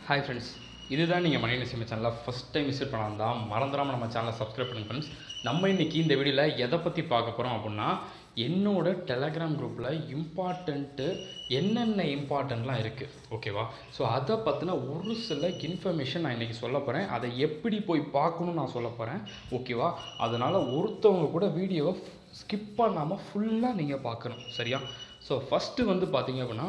hi friends இதுதான் நீங்கள் மணி நிசிம சேனலில் ஃபஸ்ட் டைம் விசிட் பண்ணலாம் தான் மறந்துடாமல் நம்ம சேனலை சப்ஸ்கிரைப் பண்ணுங்க ஃப்ரெண்ட்ஸ் நம்ம இன்னைக்கு இந்த வீடியோவில் எதை பற்றி பார்க்க போகிறோம் அப்படின்னா என்னோட டெலகிராம் குரூப்பில் இம்பார்ட்டண்ட்டு என்னென்ன இம்பார்ட்டன்ட்லாம் இருக்குது ஓகேவா ஸோ அதை பற்றின ஒரு சில இன்ஃபர்மேஷன் நான் இன்றைக்கி சொல்ல போகிறேன் அதை எப்படி போய் பார்க்கணும்னு நான் சொல்ல போகிறேன் ஓகேவா அதனால் ஒருத்தவங்க கூட வீடியோவை ஸ்கிப் பண்ணாமல் ஃபுல்லாக நீங்கள் பார்க்கணும் சரியா ஸோ ஃபஸ்ட்டு வந்து பார்த்தீங்க அப்படின்னா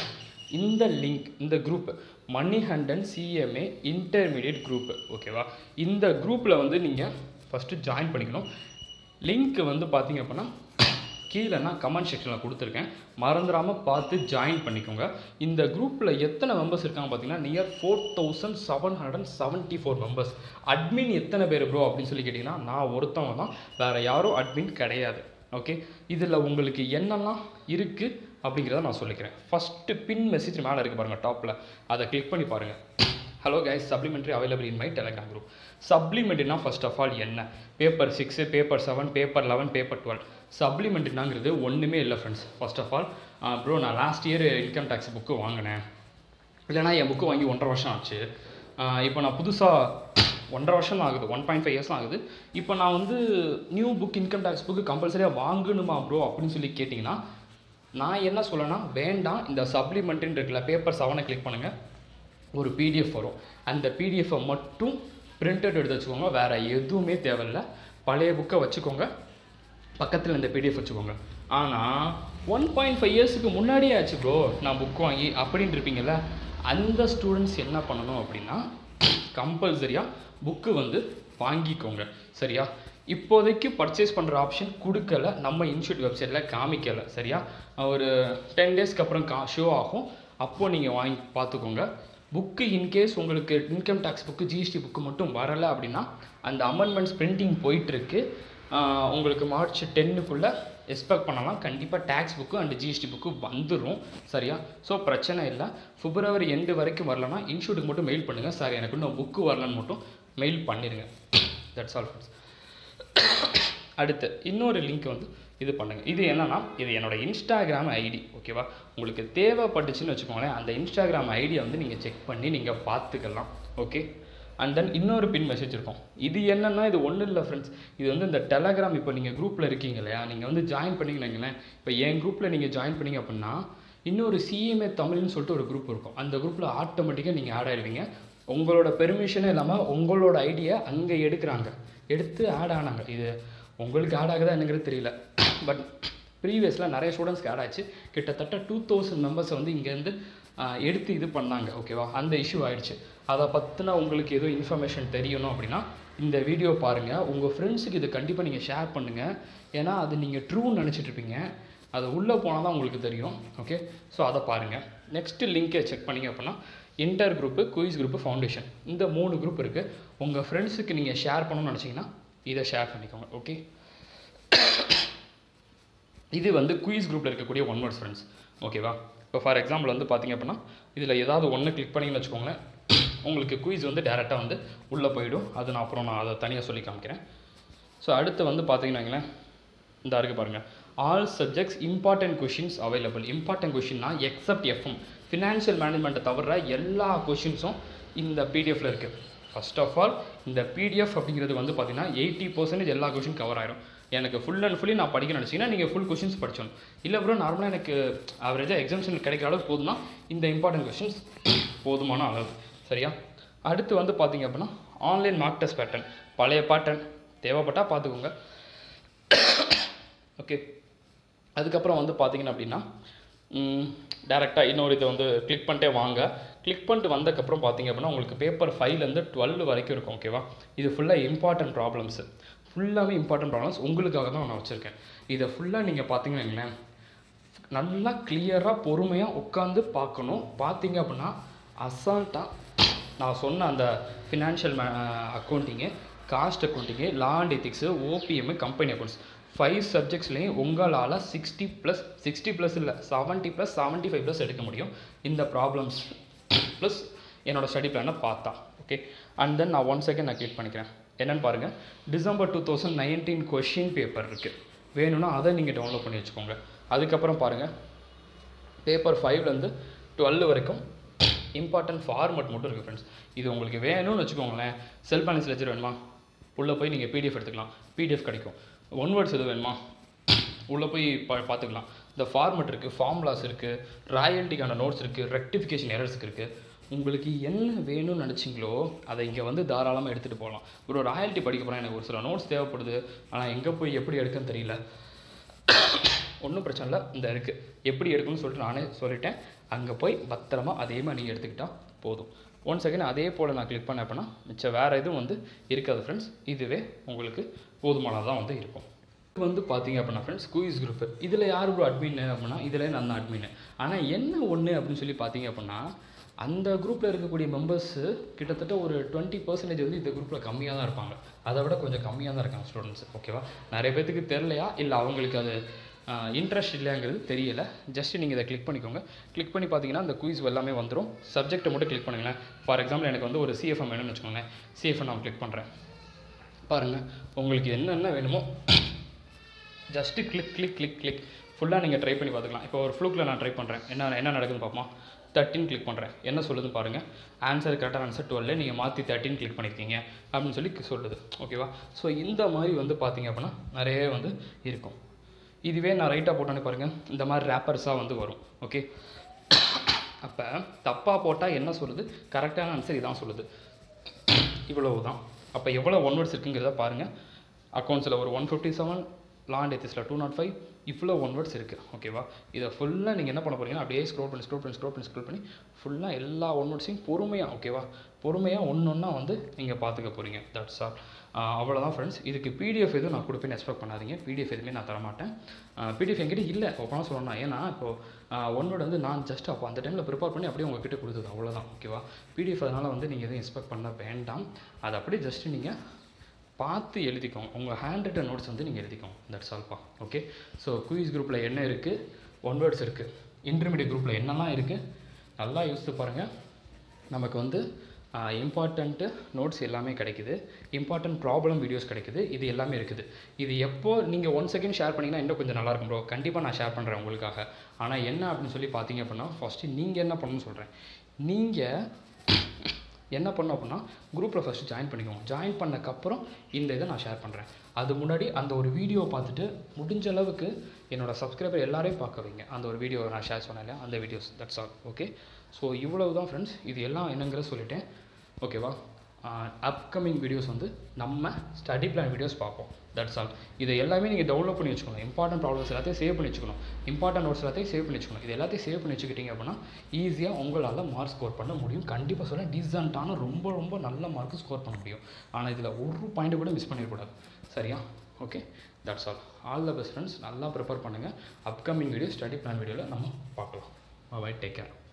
இந்த லிங்க் இந்த குரூப் மணி ஹண்டன் சிஎம்ஏ இன்டர்மீடியட் குரூப் ஓகேவா இந்த குரூப்பில் வந்து நீங்கள் ஃபஸ்ட்டு ஜாயின் பண்ணிக்கணும் லிங்க் வந்து பார்த்தீங்க அப்படின்னா கீழே நான் கமெண்ட் செக்ஷனில் கொடுத்துருக்கேன் மறந்துடாமல் பார்த்து ஜாயின் பண்ணிக்கோங்க இந்த குரூப்பில் எத்தனை மெம்பர்ஸ் இருக்காங்க பார்த்தீங்கன்னா near four thousand seven hundred seventy four members admin எத்தனை பேர் ப்ரோ அப்படின்னு சொல்லி கேட்டிங்கன்னா நான் ஒருத்தவங்க தான் வேறு யாரும் அட்மின் கிடையாது ஓகே இதில் உங்களுக்கு என்னெல்லாம் இருக்குது அப்படிங்கிறத நான் சொல்லிக்கிறேன் ஃபஸ்ட்டு பின் மெசேஜ் மேலே இருக்குது பாருங்கள் டாப்பில் அதை கிளிக் பண்ணி பாருங்கள் hello guys supplementary available in my Telegram group சப்ளிமெண்ட்ரினா ஃபர்ஸ்ட் ஆஃப் ஆல் என்ன paper six paper seven paper eleven paper twelve சப்ளிமெண்ட்ரினாங்கிறது ஒன்றுமே இல்லை friends first of all bro நான் last year income tax book வாங்கினேன் இல்லைனா என் புக்கு வாங்கி ஒன்றரை வருஷம் ஆச்சு ஆஹ் இப்போ நான் புதுசாக ஒன்றரை வருஷம் தான் ஆகுது ஒன் பாயிண்ட் ஃபைவ் இயர்ஸ் ஆகுது இப்போ நான் வந்து new book income tax book கம்பல்சரியாக வாங்கணுமா ப்ரோ அப்படின்னு சொல்லி கேட்டிங்கன்னா நான் என்ன சொல்லனா வேண்டாம் இந்த சப்ளிமெண்ட்ரின்னு இருக்குல்ல பேப்பர் செவனை கிளிக் பண்ணுங்கள் ஒரு பிடிஎஃப் வரும் அந்த பிடிஎஃப்பை மட்டும் பிரிண்டட் எடுத்து வச்சுக்கோங்க வேறு எதுவுமே தேவையில்ல பழைய புக்கை வச்சுக்கோங்க பக்கத்தில் இந்த பிடிஎஃப் வச்சுக்கோங்க ஆனால் ஒன் பாயிண்ட் ஃபைவ் இயர்ஸுக்கு முன்னாடியே ஆச்சு ப்ரோ நான் புக் வாங்கி அப்படின்ட்டு இருப்பீங்கள்ல அந்த ஸ்டூடெண்ட்ஸ் என்ன பண்ணணும் அப்படின்னா கம்பல்சரியாக புக்கு வந்து வாங்கிக்கோங்க சரியா இப்போதைக்கு பர்ச்சேஸ் பண்ணுற ஆப்ஷன் கொடுக்கல நம்ம இன்ஸ்டியூட் வெப்சைட்டில் காமிக்கலை சரியா ஒரு டென் டேஸ்க்கு அப்புறம் கா ஷோ ஆகும் அப்போது நீங்கள் வாங்கி பார்த்துக்கோங்க புக்கு இன்கேஸ் உங்களுக்கு income tax book GST book மட்டும் வரலை அப்படின்னா அந்த அமெண்ட்மெண்ட்ஸ் பிரிண்டிங் போயிட்டுருக்கு உங்களுக்கு மார்ச் டென்னுக்குள்ளே எக்ஸ்பெக்ட் பண்ணலாம் கண்டிப்பாக tax book and GST book வந்துடும் சரியா ஸோ பிரச்சனை இல்லை பிப்ரவரி எண்டு வரைக்கும் வரலன்னா இன்ஸ்டியூட்டுக்கு மட்டும் மெயில் பண்ணுங்கள் சார் எனக்கு இன்னும் புக்கு வரலன்னு மட்டும் மெயில் பண்ணிடுங்க தட்ஸ் ஆல் ஃப்ரெண்ட்ஸ் அடுத்து இன்னொரு லிங்க் வந்து இது பண்ணுங்கள் இது என்னன்னா இது என்னோட இன்ஸ்டாகிராம் ஐடி ஓகேவா உங்களுக்கு தேவைப்பட்டுச்சுன்னு வச்சுக்கோங்களேன் அந்த இன்ஸ்டாகிராம் ஐடியை வந்து நீங்கள் செக் பண்ணி நீங்கள் பார்த்துக்கலாம் ஓகே அண்ட் தென் இன்னொரு பின் மெசேஜ் இருக்கும் இது என்னன்னா இது ஒன்றும் இல்லை ஃப்ரெண்ட்ஸ் இது வந்து இந்த டெலகிராம் இப்போ நீங்கள் குரூப்பில் இருக்கீங்க இல்லையா நீங்கள் வந்து ஜாயின் பண்ணிங்கன்னு இப்போ என் குரூப்பில் நீங்கள் ஜாயின் பண்ணீங்க அப்படின்னா இன்னொரு சிஎம்ஏ தமிழ்னு சொல்லிட்டு ஒரு குரூப் இருக்கும் அந்த குரூப்பில் ஆட்டோமேட்டிக்காக நீங்கள் ஆட் ஆயிடுவீங்க உங்களோட பெர்மிஷனே இல்லாமல் உங்களோட ஐடியை அங்கே எடுக்கிறாங்க எடுத்து ஆட் ஆனாங்க இது உங்களுக்கு ஆட் ஆகுதா என்னங்கிறது தெரியல பட் ப்ரீவியஸில் நிறைய ஸ்டூடெண்ட்ஸ்க்கு ஆட் ஆச்சு கிட்டத்தட்ட டூ தௌசண்ட் மெம்பர்ஸை வந்து இங்கேருந்து எடுத்து இது பண்ணாங்க ஓகேவா அந்த இஷ்யூ ஆயிடுச்சு அதை பற்றின உங்களுக்கு ஏதோ இன்ஃபர்மேஷன் தெரியணும் அப்படின்னா இந்த வீடியோ பாருங்கள் உங்கள் ஃப்ரெண்ட்ஸுக்கு இது கண்டிப்பாக நீங்கள் ஷேர் பண்ணுங்கள் ஏன்னா அது நீங்கள் ட்ரூன்னு நினச்சிட்டு இருப்பீங்க அது உள்ளே போனால் தான் உங்களுக்கு தெரியும் ஓகே ஸோ அதை பாருங்கள் நெக்ஸ்ட்டு லிங்கை செக் பண்ணிங்க அப்படின்னா inter group quiz group foundation இந்த மூணு குரூப் இருக்குது உங்கள் ஃப்ரெண்ட்ஸுக்கு நீங்கள் ஷேர் பண்ணணும்னு நினச்சிங்கன்னா இதை ஷேர் பண்ணிக்கோங்க ஓகே இது வந்து குயிஸ் குரூப்பில் இருக்கக்கூடிய ஒன் வேர்ட்ஸ் ஃப்ரெண்ட்ஸ் ஓகேவா இப்போ ஃபார் எக்ஸாம்பிள் வந்து பார்த்தீங்க அப்படின்னா இதில் ஏதாவது ஒன்று கிளிக் பண்ணிங்கன்னு வச்சுக்கோங்களேன் உங்களுக்கு குயிஸ் வந்து டேரெக்டாக வந்து உள்ளே போயிடும் அது நான் அப்புறம் நான் அதை தனியாக சொல்லி காமிக்கிறேன் ஸோ அடுத்து வந்து பார்த்தீங்கன்னா வைங்களேன் இந்த இருக்கு பாருங்கள் all subjects important questions available important கொஷின்னா எக்ஸப்ட் எஃப்எம் ஃபினான்ஷியல் மேனேஜ்மெண்ட்டை தவிர எல்லா கொஷின்ஸும் இந்த பிடிஎஃப்ல இருக்குது ஃபர்ஸ்ட் ஆஃப் ஆல் இந்த பிடிஎஃப் அப்படிங்கிறது வந்து பார்த்தீங்கன்னா எயிட்டி பர்சன்டேஜ் எல்லா கொஷின் கவர் ஆயிரும் எனக்கு ஃபுல் அண்ட் ஃபுல்லி நான் படிக்க நினச்சிங்கன்னா நீங்கள் ஃபுல் கொஷின்ஸ் படிச்சோம் இல்லை ப்ரோ நார்மலாக எனக்கு ஆவரேஜாக எக்ஸாம்ஷன் கிடைக்கிற அளவுக்கு போதும்னா இந்த இம்பார்ட்டன்ட் கொஷின்ஸ் போதுமான அளவு சரியா அடுத்து வந்து பார்த்தீங்க அப்படின்னா ஆன்லைன் மார்க் டெஸ்ட் பேட்டர்ன் பழைய பேட்டர்ன் தேவைப்பட்டால் பார்த்துக்கோங்க ஓகே அதுக்கப்புறம் வந்து பார்த்தீங்கன்னா அப்படின்னா டேரெக்டாக இன்னொரு இதை வந்து கிளிக் பண்ணிட்டே வாங்க கிளிக் பண்ணிட்டு வந்ததுக்கப்புறம் பார்த்தீங்க அப்படின்னா உங்களுக்கு பேப்பர் ஃபைவ்லேருந்து டுவெல் வரைக்கும் இருக்கும் ஓகேவா இது ஃபுல்லாக இம்பார்ட்டன்ட் ப்ராப்ளம்ஸு ஃபுல்லாகவே இம்பார்ட்டன்ட் ப்ராப்ளம்ஸ் உங்களுக்காக தான் நான் வச்சுருக்கேன் இதை ஃபுல்லாக நீங்கள் பார்த்தீங்கன்னு வைங்களேன் நல்லா கிளியராக பொறுமையாக உட்காந்து பார்க்கணும் பார்த்தீங்க அப்படின்னா அசால்ட்டாக நான் சொன்ன அந்த financial accounting cost accounting law and ethics OPM company accounts five சப்ஜெக்ட்ஸ்லேயும் உங்களால் சிக்ஸ்டி ப்ளஸ் சிக்ஸ்டி ப்ளஸ் இல்லை seventy plus seventy five plus எடுக்க முடியும் இந்த ப்ராப்ளம்ஸ் ப்ளஸ் என்னோடய ஸ்டடி பிளானை பார்த்தா ஓகே அண்ட் தென் நான் ஒன் செகண்ட் நான் கிளிக் பண்ணிக்கிறேன் என்னென்னு பாருங்கள் December two thousand nineteen question paper இருக்குது வேணும்னா அதை நீங்கள் டவுன்லோட் பண்ணி வச்சுக்கோங்க அதுக்கப்புறம் பாருங்கள் பேப்பர் ஃபைவ்லேருந்து டுவெல் வரைக்கும் இம்பார்ட்டன்ட் ஃபார்மட் மட்டும் இருக்குது ஃப்ரெண்ட்ஸ் இது உங்களுக்கு வேணும்னு வச்சுக்கோங்களேன் செல்ஃப் பேலன்ஸ் லெஜர் வேணுமா உள்ளே போய் நீங்கள் பிடிஎஃப் எடுத்துக்கலாம் பிடிஎஃப் கிடைக்கும் ஒன் வேர்ட்ஸ் எது வேணுமா உள்ளே போய் பா பார்த்துக்கலாம் இந்த ஃபார்மெட் இருக்குது ஃபார்முலாஸ் இருக்குது ராயல்ட்டிக்கான நோட்ஸ் இருக்குது ரெக்டிஃபிகேஷன் எரர்ஸ்க்கு இருக்குது உங்களுக்கு என்ன வேணும்னு நினச்சிங்களோ அதை இங்கே வந்து தாராளமாக எடுத்துகிட்டு போகலாம் ஒரு ராயல்ட்டி படிக்க போகிறேன் எனக்கு ஒரு சில நோட்ஸ் தேவைப்படுது ஆனால் எங்கே போய் எப்படி எடுக்கன்னு தெரியல ஒன்றும் பிரச்சனை இல்லை இந்த இருக்குது எப்படி எடுக்கணும்னு சொல்லிட்டு நானே சொல்லிட்டேன் அங்கே போய் பத்திரமா அதே மாதிரி நீங்கள் எடுத்துக்கிட்டால் போதும் ஒன் செகண்ட் அதே போல் நான் கிளிக் பண்ணேன் அப்படின்னா மிச்சம் வேறு எதுவும் வந்து இருக்காது ஃப்ரெண்ட்ஸ் இதுவே உங்களுக்கு போதுமானதாக வந்து இருக்கும் இது வந்து பார்த்தீங்க அப்படின்னா ஃப்ரெண்ட்ஸ் குயிஸ் குரூப் இதில் யார் ப்ரோ அட்மின் அப்படின்னா இதில் நான் தான் அட்மின் ஆனால் என்ன ஒன்று அப்படின்னு சொல்லி பார்த்தீங்க அப்படின்னா அந்த குரூப்பில் இருக்கக்கூடிய மெம்பர்ஸு கிட்டத்தட்ட ஒரு டுவெண்ட்டி பர்சன்டேஜ் வந்து இந்த குரூப்பில் கம்மியாக தான் இருப்பாங்க அதை விட கொஞ்சம் கம்மியாக தான் இருக்காங்க ஸ்டூடெண்ட்ஸ் ஓகேவா நிறைய பேத்துக்கு தெரிலையா இல்லை அவங்களுக்கு அது இன்ட்ரெஸ்ட் இல்லைங்கிறது தெரியல ஜஸ்ட் நீங்கள் இதை கிளிக் பண்ணிக்கோங்க கிளிக் பண்ணி பார்த்தீங்கன்னா அந்த குயிஸ் எல்லாமே வந்துடும் சப்ஜெக்ட்டை மட்டும் கிளிக் பண்ணுங்களேன் ஃபார் எக்ஸாம்பிள் எனக்கு வந்து ஒரு சிஎஃப்எம் வேணும்னு வச்சுக்கோங்களேன் சிஎஃப்எம் நான் கிளிக் பண்ணுறேன் பாருங்கள் உங்களுக்கு என்னென்ன வேணுமோ just click click click click ஃபுல்லாக நீங்கள் ட்ரை பண்ணி பார்த்துக்கலாம் இப்போ ஒரு ஃப்ளூக்கில் நான் ட்ரை பண்ணுறேன் என்ன என்ன நடக்குதுன்னு பார்ப்போம் தேர்ட்டின் கிளிக் பண்ணுறேன் என்ன சொல்லுதுன்னு பாருங்கள் ஆன்சர் கரெக்டான ஆன்சர் டுவெல் நீங்கள் மாற்றி தேர்ட்டின் கிளிக் பண்ணியிருக்கீங்க அப்படின்னு சொல்லி சொல்லுது ஓகேவா ஸோ இந்த மாதிரி வந்து பார்த்தீங்க அப்படின்னா நிறைய வந்து இருக்கும் இதுவே நான் ரைட்டாக போட்டோன்னே பாருங்கள் இந்த மாதிரி ரேப்பர்ஸாக வந்து வரும் ஓகே அப்போ தப்பாக போட்டால் என்ன சொல்லுது கரெக்டான ஆன்சர் இதான் சொல்லுது இவ்வளவு தான் அப்போ எவ்வளோ ஒன் வேர்ட்ஸ் இருக்குங்கிறத பாருங்கள் அக்கௌண்ட்ஸில் ஒரு ஒன் ஃபிஃப்டி செவன் லாண்ட் எத்திஸில் டூ நாட் ஃபைவ் இவ்வளோ ஒன் வேர்ட்ஸ் இருக்குது ஓகேவா இதை ஃபுல்லாக நீங்கள் என்ன பண்ண போறீங்கன்னா அப்படியே ஸ்க்ரோல் பண்ணி ஸ்க்ரோல் பண்ணி ஸ்க்ரோல் பண்ணி ஸ்க்ரோல் பண்ணி ஃபுல்லாக எல்லா ஒன் வேர்ட்ஸையும் பொறுமையாக ஓகேவா பொறுமையாக ஒன்று ஒன்றா வந்து நீங்கள் பார்த்துக்க போகிறீங்க தட்ஸ் ஆல் அவ்வளோதான் ஃப்ரெண்ட்ஸ் இதுக்கு பிடிஎஃப் எதுவும் நான் கொடுப்பேன்னு எக்ஸ்பெக்ட் பண்ணாதீங்க பிடிஎஃப் எதுவுமே நான் தரமாட்டேன் பிடிஎஃப் என்கிட்ட இல்லை ஓப்பனாக சொல்லணும் ஏன்னா இப்போது ஒன் வேர்டு வந்து நான் ஜஸ்ட் அப்போ அந்த டைமில் ப்ரிப்பேர் பண்ணி அப்படியே உங்ககிட்ட கொடுத்தது அவ்வளோதான் ஓகேவா பிடிஎஃப் அதனால் வந்து நீங்கள் எதுவும் எக்ஸ்பெக்ட் பண்ண வேண்டாம் அதை அப்படியே ஜஸ்ட் நீங்கள் பார்த்து எழுதிக்கோங்க உங்கள் ஹேண்ட் ரிட்டன் நோட்ஸ் வந்து நீங்கள் எழுதிக்கோங்க தட்ஸ் ஆல்ப்பா ஓகே ஸோ குயிஸ் குரூப்பில் என்ன இருக்குது ஒன் வேர்ட்ஸ் இருக்குது இன்டர்மீடியட் குரூப்பில் என்னெல்லாம் இருக்குது நல்லா யோசித்து பாருங்கள் நமக்கு வந்து இம்பார்ட்டண்ட்டு நோட்ஸ் எல்லாமே கிடைக்குது இம்பார்ட்டன்ட் ப்ராப்ளம் வீடியோஸ் கிடைக்குது இது எல்லாமே இருக்குது இது எப்போ நீங்கள் ஒன் செகண்ட் ஷேர் பண்ணிங்கன்னா இன்னும் கொஞ்சம் நல்லா இருக்கும் ப்ரோ கண்டிப்பாக நான் ஷேர் பண்ணுறேன் உங்களுக்காக ஆனால் என்ன அப்படின்னு சொல்லி பார்த்தீங்க அப்படின்னா ஃபஸ்ட்டு நீங்கள் என்ன பண்ணணும்னு சொல்கிறேன் நீங்கள் என்ன பண்ணணும் அப்படின்னா குரூப்பில் ஃபஸ்ட்டு ஜாயின் பண்ணிக்கோங்க ஜாயின் பண்ணக்கப்புறம் இந்த இதை நான் ஷேர் பண்ணுறேன் அது முன்னாடி அந்த ஒரு வீடியோ பார்த்துட்டு முடிஞ்ச அளவுக்கு என்னோடய சப்ஸ்கிரைபர் எல்லாரையும் பார்க்க வைங்க அந்த ஒரு வீடியோ நான் ஷேர் சொன்னேன் இல்லையா அந்த videos that's all okay so இவ்வளவு தான் ஃப்ரெண்ட்ஸ் இது எல்லாம் என்னங்கிறத சொல்லிட்டேன் ஓகேவா அப்கமிங் வீடியோஸ் வந்து நம்ம ஸ்டடி பிளான் வீடியோஸ் பார்ப்போம் தட்ஸ் ஆல் இதை எல்லாமே நீங்கள் டவுன்லோட் பண்ணி வச்சுக்கணும் இம்பார்ட்டன்ட் ப்ராப்ளம்ஸ் எல்லாத்தையும் சேவ் பண்ணி வச்சுக்கணும் இம்பார்ட்டன்ட் நோட்ஸ் எல்லாத்தையும் சேவ் பண்ணி வச்சுக்கணும் இது எல்லாத்தையும் சேவ் பண்ணி வச்சுக்கிட்டீங்க அப்படின்னா ஈஸியாக உங்களால் மார்க் ஸ்கோர் பண்ண முடியும் கண்டிப்பாக சொல்ல டீசெண்டான ரொம்ப ரொம்ப நல்ல மார்க் ஸ்கோர் பண்ண முடியும் ஆனால் இதில் ஒரு பாயிண்ட் கூட மிஸ் பண்ணிடக்கூடாது சரியா okay that's all all the best friends நல்லா ப்ரிப்பேர் பண்ணுங்கள் அப்கமிங் வீடியோ ஸ்டடி பிளான் வீடியோவில் நம்ம பார்க்கலாம் பை டேக் கேர்